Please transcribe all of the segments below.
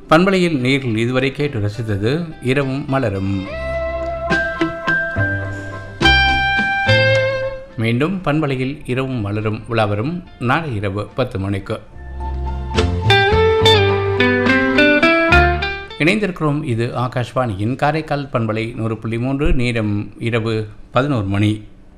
பண்பலையில் நீரில் இதுவரை கேட்டு ரசித்தது இரவும் மலரும் மீண்டும் பண்பலையில் இரவும் மலரும் விழாவரும் நாளை இரவு பத்து மணிக்கு இணைந்திருக்கிறோம் இது ஆகாஷ்வாணியின் காரைக்கால் பண்பலை நூறு புள்ளி மூன்று நேரம் இரவு பதினோரு மணி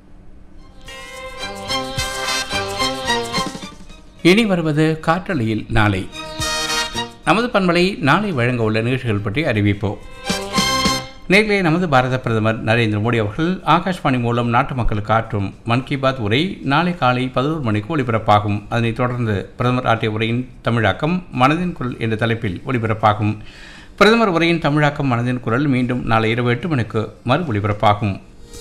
இனி வருவது காற்றலையில் நாளை நமது பண்பலை நாளை வழங்க உள்ள நிகழ்ச்சிகள் பற்றி அறிவிப்போம் நேரிலே நமது பாரத பிரதமர் நரேந்திர மோடி அவர்கள் ஆகாஷ்வாணி மூலம் நாட்டு மக்களுக்கு ஆற்றும் மன் கி பாத் உரை நாளை காலை பதினோரு மணிக்கு ஒலிபரப்பாகும் அதனைத் தொடர்ந்து பிரதமர் ஆற்றிய உரையின் தமிழாக்கம் மனதின் குரல் என்ற தலைப்பில் ஒலிபரப்பாகும் பிரதமர் உரையின் தமிழாக்கம் மனதின் குரல் மீண்டும் நாளை இரவு எட்டு மணிக்கு மறு ஒலிபரப்பாகும்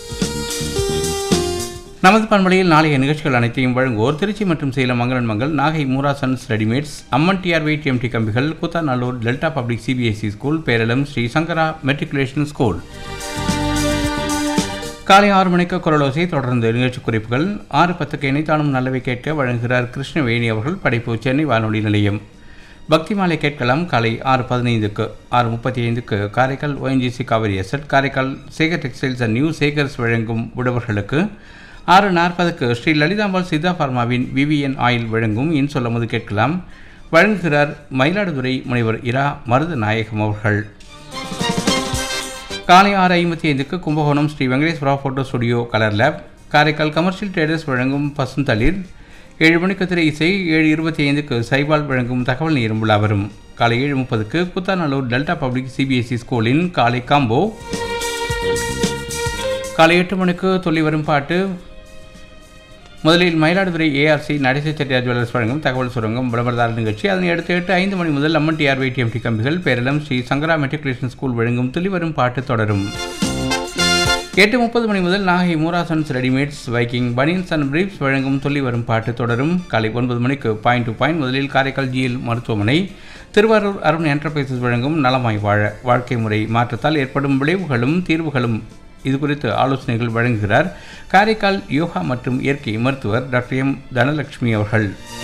நமது பண்பலையில் நாளைய நிகழ்ச்சிகள் அனைத்தையும் வழங்குவோர் திருச்சி மற்றும் Salem Mangalan Mangal Nagai Moorasons readymades Amman TRY TMT கம்பிகள் Koothanallur delta public CBSE school Peralam Sri Sankara matriculation school காலை ஆறு மணிக்கு குரலோசை தொடர்ந்து நிகழ்ச்சி குறிப்புகள் ஆறு பத்துக்கு இணைத்தானும் நல்லவை கேட்க வழங்குகிறார் கிருஷ்ணவேணி அவர்கள் படைப்பு சென்னை வானொலி நிலையம் பக்தி மாலை கேட்கலாம் காலை ஆறு பதினைந்துக்கு ஆறு முப்பத்தி ஐந்துக்கு Karaikal ONGC Kaveri asset Karaikal Sekar textiles and new Sekars வழங்கும் உழவர்களுக்கு ஆறு நாற்பதுக்கு ஸ்ரீ லலிதாம்பாள் சித்தா ஃபார்மாவின் விவிஎன் ஆயில் வழங்கும் இன் சொல்லும்போது கேட்கலாம் வழங்குகிறார் மயிலாடுதுறை முனைவர் இரா மருது நாயகம் அவர்கள் காலை ஆறு ஐம்பத்தி ஐந்துக்கு Kumbakonam Sri Venkateswara photo studio colour lab Karaikal commercial traders வழங்கும் பசுந்தளிர் ஏழு மணிக்கு திரை இசை ஏழு இருபத்தி ஐந்துக்கு சைபால் வழங்கும் தகவல் நேரம் விழா வரும் காலை ஏழு முப்பதுக்கு குத்தாநல்லூர் டெல்டா பப்ளிக் சிபிஎஸ்இ ஸ்கூலின் காலை காம்போ காலை எட்டு மணிக்கு சொல்லி வரும் பாட்டு முதலில் மயிலாடுதுறை ஏஆர்சி நடேச செட்டியார் ஜுவல்லர்ஸ் வழங்கும் தகவல் சுரங்கம் விளம்பரதார நிகழ்ச்சி அதனை அடுத்து எட்டு ஐந்து மணி முதல் அம்மன் டிஆர்வை டிஎம்டி கம்பிகள் பேரளம் ஸ்ரீ சங்கரா மெட்ரிகுலேஷன் ஸ்கூல் வழங்கும் துளிவரும் பாட்டு தொடரும் எட்டு முப்பது மணி முதல் Nagai Moorasons readymades Viking banians and briefs வழங்கும் சொல்லி வரும் பாட்டு தொடரும் காலை ஒன்பது மணிக்கு பாயிண்ட் டு பாயிண்ட் முதலில் காரைக்கால் ஜிஎல் மருத்துவமனை திருவாரூர் அருண் என்டர்பிரைசஸ் வழங்கும் நலமாய் வாழ வாழ்க்கை முறை மாற்றத்தால் ஏற்படும் விளைவுகளும் தீர்வுகளும் இது குறித்து ஆலோசனைகள் வழங்குகிறார் காரைக்கால் யோகா மற்றும் இயற்கை மருத்துவர் டாக்டர் எம் தனலட்சுமி அவர்கள்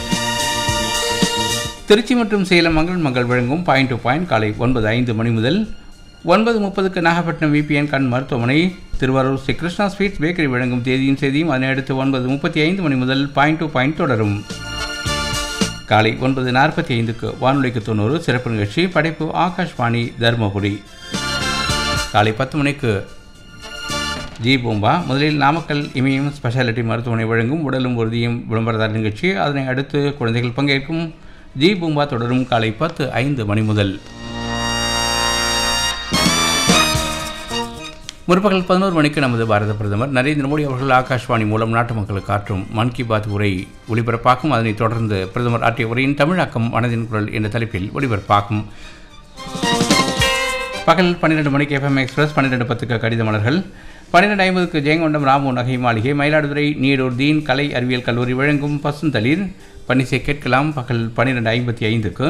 திருச்சி மற்றும் சேலம் மங்கள் மங்கள் வழங்கும் பாயிண்ட் டு பாயிண்ட் காலை ஒன்பது ஐந்து மணி முதல் ஒன்பது முப்பதுக்கு நாகப்பட்டினம் விபிஎன் கண் மருத்துவமனை திருவாரூர் ஸ்ரீ கிருஷ்ணா ஸ்வீட்ஸ் பேக்கரி வழங்கும் தேதியும் செய்தியும் அதனை அடுத்து ஒன்பது முப்பத்தி ஐந்து மணி முதல் பாயிண்ட் டு பாயிண்ட் தொடரும் காலை ஒன்பது நாற்பத்தி ஐந்துக்கு வானொலிக்கு தொண்ணூறு சிறப்பு நிகழ்ச்சி படைப்பு ஆகாஷ்வாணி தருமபுரி காலை பத்து மணிக்கு ஜி பூம்பா முதலில் நாமக்கல் இமயம் ஸ்பெஷாலிட்டி மருத்துவமனை வழங்கும் உடலும் உறுதியும் விளம்பரதார நிகழ்ச்சி அதனை அடுத்து குழந்தைகள் பங்கேற்கும் ஜி பூம்பா தொடரும் காலை பத்து ஐந்து மணி முதல் முற்பகல் பதினோரு மணிக்கு நமது பாரத பிரதமர் நரேந்திர மோடி அவர்கள் ஆகாஷ்வாணி மூலம் நாட்டு மக்களுக்கு ஆற்றும் மன் கி பாத் உரை ஒளிபரப்பாகும் அதனைத் தொடர்ந்து பிரதமர் ஆற்றிய உரையின் தமிழாக்கம் மனதின் குரல் என்ற தலைப்பில் ஒளிபரப்பாகும் பகல் பன்னிரெண்டு மணிக்கு எஃப்எம் எக்ஸ்பிரஸ் பன்னிரெண்டு பத்துக்கு கடித மலர்கள் பன்னிரெண்டு ஐம்பதுக்கு ஜெயங்கொண்டம் ராமு நகை மாளிகை மயிலாடுதுறை நீடூர் தீன் கலை அறிவியல் கல்லூரி வழங்கும் பசுந்தளிர் பன்னிசை கேட்கலாம் பகல் பன்னிரெண்டு ஐம்பத்தி ஐந்துக்கு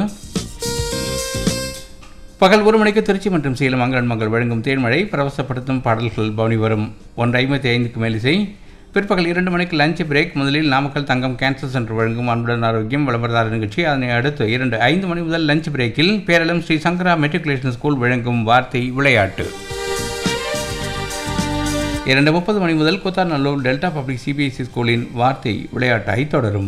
பகல் ஒரு மணிக்கு திருச்சி மற்றும் சேலம் மங்களன் மங்கள் வழங்கும் தேன்மழை பிரவசப்படுத்தும் பாடல்கள் பவனி வரும் ஒன்று ஐம்பத்தி ஐந்துக்கு மேலிசை பிற்பகல் இரண்டு மணிக்கு லஞ்ச் பிரேக் முதலில் நாமக்கல் தங்கம் கேன்சர் சென்டர் வழங்கும் அன்புடன் ஆரோக்கியம் விளம்பரதார நிகழ்ச்சி அதனை அடுத்து இரண்டு ஐந்து மணி முதல் லஞ்ச் பிரேக்கில் பேரளம் ஸ்ரீ சங்கரா மெட்ரிகுலேஷன் ஸ்கூல் வழங்கும் வார்த்தை விளையாட்டு இரண்டு முப்பது மணி முதல் கூத்தாநல்லூர் டெல்டா பப்ளிக் சிபிஎஸ்இ ஸ்கூலின் வார்த்தை விளையாட்டாய் தொடரும்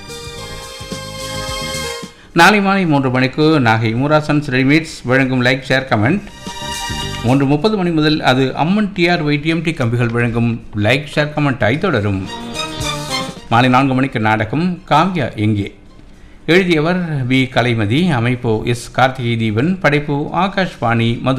நாளை மாலை மூன்று மணிக்கு நாகை மூராசன்ஸ் ரெடிமேட்ஸ் வழங்கும் லைக் ஷேர் கமெண்ட் மூன்று முப்பது மணி முதல் அது அம்மன் டிஆர் ஒய்டிஎம்டி கம்பிகள் வழங்கும் லைக் ஷேர் கமெண்ட் ஆய் தொடரும் மாலை நான்கு மணிக்கு நாடகம் காவ்யா எங்கே எழுதியவர் வி கலைமதி அமைப்பு எஸ் கார்த்திகை தீபன் படைப்பு ஆகாஷ்வாணி மது